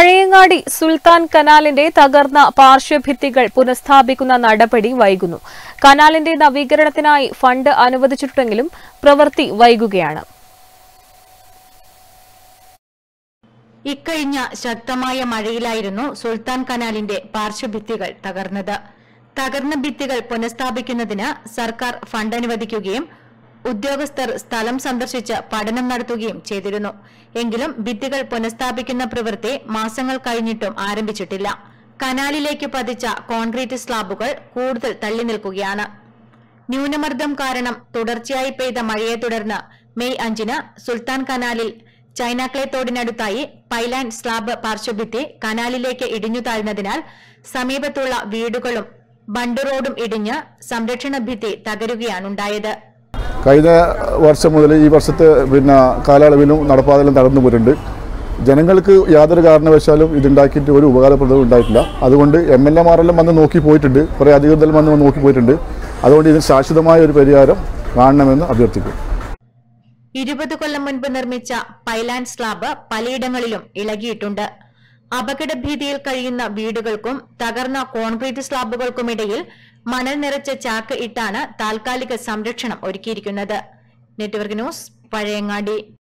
പഴയങ്ങാടി സുൽത്താൻ കനാലിന്റെ തകർന്ന പാർശ്വഭിത്തികൾ പുനഃസ്ഥാപിക്കുന്ന നടപടി വൈകുന്നു കനാലിന്റെ നവീകരണത്തിനായി ഫണ്ട് അനുവദിച്ചിട്ടുണ്ടെങ്കിലും പ്രവൃത്തി വൈകുകയാണ് ഇക്കഴിഞ്ഞ ശക്തമായ മഴയിലായിരുന്നു സുൽത്താൻ കനാലിന്റെ പാർശ്വഭിത്തികൾ തകർന്നത് തകർന്ന ഭിത്തികൾ പുനഃസ്ഥാപിക്കുന്നതിന് സർക്കാർ ഫണ്ട് അനുവദിക്കുകയും ഉദ്യോഗസ്ഥർ സ്ഥലം സന്ദർശിച്ച് പഠനം നടത്തുകയും ചെയ്തിരുന്നു എങ്കിലും ഭിത്തികൾ പുനഃസ്ഥാപിക്കുന്ന പ്രവൃത്തി മാസങ്ങൾ കഴിഞ്ഞിട്ടും ആരംഭിച്ചിട്ടില്ല കനാലിലേക്ക് പതിച്ച കോൺക്രീറ്റ് സ്ലാബുകൾ കൂടുതൽ തള്ളി നിൽക്കുകയാണ് ന്യൂനമർദ്ദം കാരണം തുടർച്ചയായി പെയ്ത മഴയെ തുടർന്ന് മെയ് അഞ്ചിന് സുൽത്താൻ കനാലിൽ ചൈനാക്ലേ തോടിനടുത്തായി പൈലാൻ സ്ലാബ് പാർശ്വഭിത്തി കനാലിലേക്ക് ഇടിഞ്ഞു താഴ്ന്നതിനാൽ സമീപത്തുള്ള വീടുകളും ബണ്ട് റോഡും ഇടിഞ്ഞ് സംരക്ഷണ ഭിത്തി തകരുകയാണുണ്ടായത് കഴിഞ്ഞ വർഷം മുതൽ ഈ വർഷത്തെ പിന്നെ കാലയളവിലും നടപ്പാതലും തകർന്നു പോയിട്ടുണ്ട് ജനങ്ങൾക്ക് യാതൊരു കാരണവശാലും ഇതുണ്ടാക്കിയിട്ട് ഒരു ഉപകാരപ്രദവും ഉണ്ടായിട്ടില്ല അതുകൊണ്ട് എം എൽ എമാരെല്ലാം വന്ന് നോക്കി പോയിട്ടുണ്ട് കുറേ അധികൃതരും വന്ന് നോക്കി പോയിട്ടുണ്ട് അതുകൊണ്ട് ഇതിന് ശാശ്വതമായ ഒരു പരിഹാരം കാണണമെന്ന് അഭ്യർത്ഥിക്കും ഇരുപത് കൊല്ലം മുൻപ് നിർമ്മിച്ച പൈലാൻ സ്ലാബ് പലയിടങ്ങളിലും ഇളകിയിട്ടുണ്ട് അപകടഭീതിയിൽ കഴിയുന്ന വീടുകൾക്കും തകർന്ന കോൺക്രീറ്റ് സ്ലാബുകൾക്കുമിടയിൽ മണൽ നിറച്ച ചാക്ക് ഇട്ടാണ് താൽക്കാലിക സംരക്ഷണം ഒരുക്കിയിരിക്കുന്നത് നെറ്റ്വർക്ക് ന്യൂസ് പഴയങ്ങാടി